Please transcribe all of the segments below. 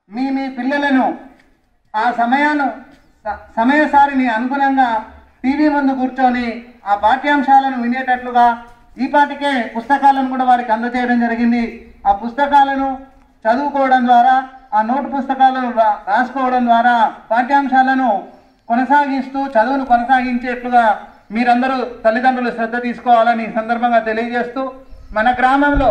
మీ మీ పిల్లలను ఆ సమయాన్ని స- సమయసారిని అనుగుణంగా టీవీ ముందు కూర్చొని ఆ పాఠ్యాంశాలను వినేటట్లుగా ఈ పాటికే పుస్తకాలను కూడా వారికి అందజేయడం జరిగింది ఆ పుస్తకాలను చదువుకోవడం ద్వారా ఆ నోటు పుస్తకాలను రా- రాసుకోవడం ద్వారా పాఠ్యాంశాలను కొనసాగిస్తూ చదువును కొనసాగించేట్లుగా మీరందరూ తల్లిదండ్రులు శ్రద్ధ తీసుకోవాలని ఈ సందర్భంగా తెలియజేస్తూ మన గ్రామంలో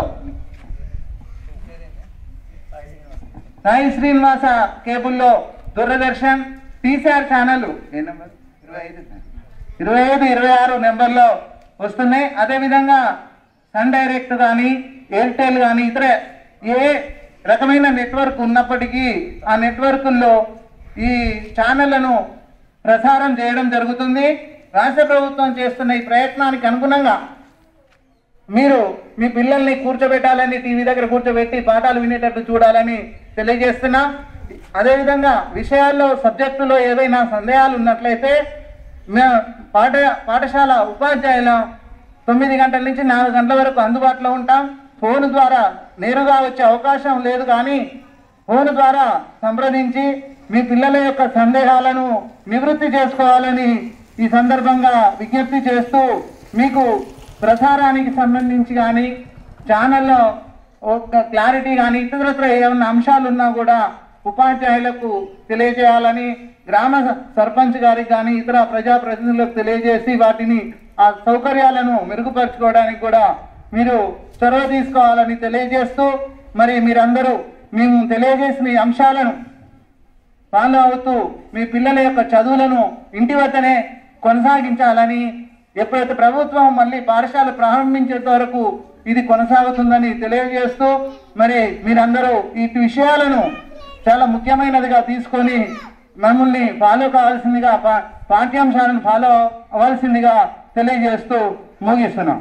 సాయి శ్రీనివాస కేబుల్లో దూరదర్శన్ టీసీఆర్ ఛానల్ ఏ నెంబర్ ఇరవై ఐదు ఇరవై ఐదు ఇరవై ఆరు నెంబర్లో వస్తున్నాయి అదేవిధంగా సన్ డైరెక్ట్ కానీ ఎయిర్టెల్ కానీ ఇతర ఏ రకమైన నెట్వర్క్ ఉన్నప్పటికీ ఆ నెట్వర్కుల్లో ఈ ఛానళ్లను ప్రసారం చేయడం జరుగుతుంది రాష్ట్ర ప్రభుత్వం చేస్తున్న ఈ ప్రయత్నానికి అనుగుణంగా మీరు మీ పిల్లల్ని కూర్చోబెట్టాలని టీవీ దగ్గర కూర్చోబెట్టి పాఠాలు వినేటట్టు చూడాలని తెలియజేస్తున్నా అదేవిధంగా విషయాల్లో సబ్జెక్టులో ఏవైనా సందేహాలు ఉన్నట్లయితే మే పాఠ పాఠశాల ఉపాధ్యాయుల తొమ్మిది గంటల నుంచి నాలుగు గంటల వరకు అందుబాటులో ఉంటాం ఫోన్ ద్వారా నేరుగా వచ్చే అవకాశం లేదు కానీ ఫోన్ ద్వారా సంప్రదించి మీ పిల్లల యొక్క సందేహాలను నివృత్తి చేసుకోవాలని ఈ సందర్భంగా విజ్ఞప్తి చేస్తూ మీకు ప్రసారానికి సంబంధించి కానీ ఛానల్లో ఒక క్లారిటీ కానీ ఇతరత్ర ఏమైనా అంశాలు ఉన్నా కూడా ఉపాధ్యాయులకు తెలియజేయాలని గ్రామ సర్పంచ్ గారికి కానీ ఇతర ప్రజాప్రతినిధులకు తెలియజేసి వాటిని ఆ సౌకర్యాలను మెరుగుపరచుకోవడానికి కూడా మీరు చొరవ తీసుకోవాలని తెలియజేస్తూ మరి మీరందరూ మేము తెలియజేసిన ఈ అంశాలను ఫాలో అవుతూ మీ పిల్లల యొక్క చదువులను ఇంటి వద్దనే కొనసాగించాలని ఎప్పుడైతే ప్రభుత్వం మళ్ళీ పాఠశాల ప్రారంభించేంత వరకు ఇది కొనసాగుతుందని తెలియజేస్తూ మరి మీరందరూ ఈ విషయాలను చాలా ముఖ్యమైనదిగా తీసుకొని మమ్మల్ని ఫాలో కావాల్సిందిగా పా- పాఠ్యాంశాలను ఫాలో అవ్వాల్సిందిగా తెలియజేస్తూ ముగిస్తున్నాం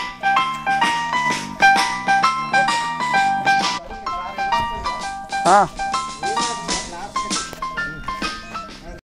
ఆ,